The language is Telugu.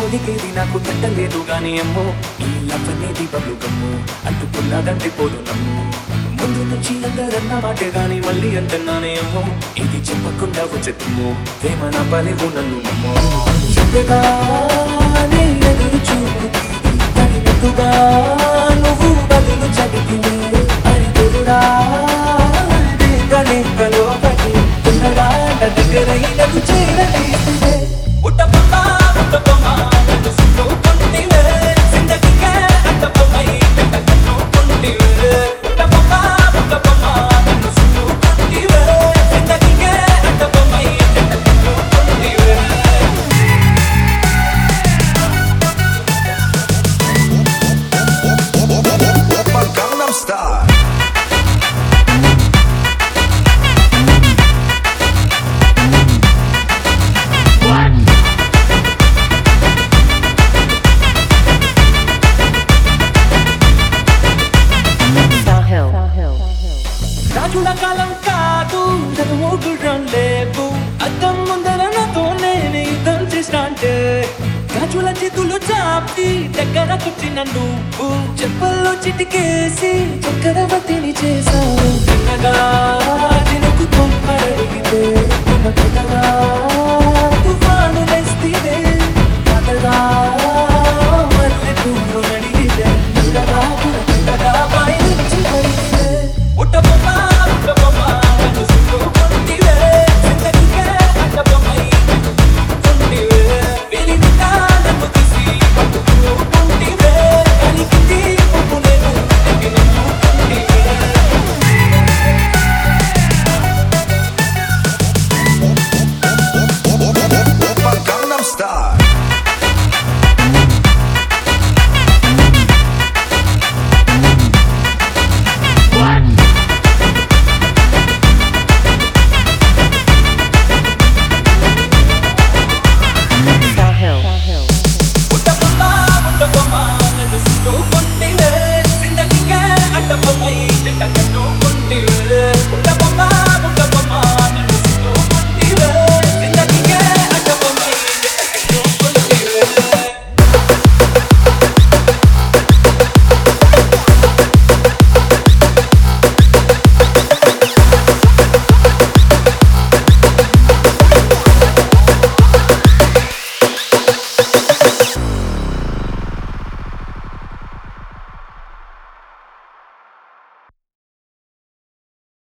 కోరికేది నాకు తట్టలేదు గాని అమ్మో ఈ లవ్ అనేది బబ్లు గమ్ము అంటుకున్నదంటే పోదు నమ్ము ముందు నుంచి అందరన్న మాటే గాని మళ్ళీ అంటున్నానే అమ్మో ఇది చెప్పకుండా వచ్చేతుమ్ము ప్రేమ నా పలివు నన్ను నమ్మో చెప్పగానే ఎదురు చూపుకి తగినట్టుగా నువ్వు బదులు చదివితే అరిదురుడా గణేకలో పడి ఉన్నగా నా దగ్గరైనకు చేరదీస్తే ఉట్టపమ్మ ఉట్టపమ్మ నన్ను సుట్టుకుంటివే జిందగీకే అట్టపమ్మై పెట్టకట్టుకుంటివే ఉట్టపమ్మ ఉట్టపమ్మ నన్ను సుట్టుకుంటివే జిందగీకే అట్టపమ్మై పెట్టకట్టుకుంటివే Oppa Gangnam Style Sahil. రాజుల కాలం కాదు మూగుడం లేవు అద్దం ముందర నాతో నేను యుద్ధం చేసినంటే రాజుల చేతులు చాపి దగ్గర కూర్చిన నువ్వు చెప్పల్లో చిటికేసి చక్రవర్తిని చేశావు చిన్నగా తినుకు కొంపడిగితే పెద్దగా తుఫాను వేస్తే కథగా మల్లె పువ్వునే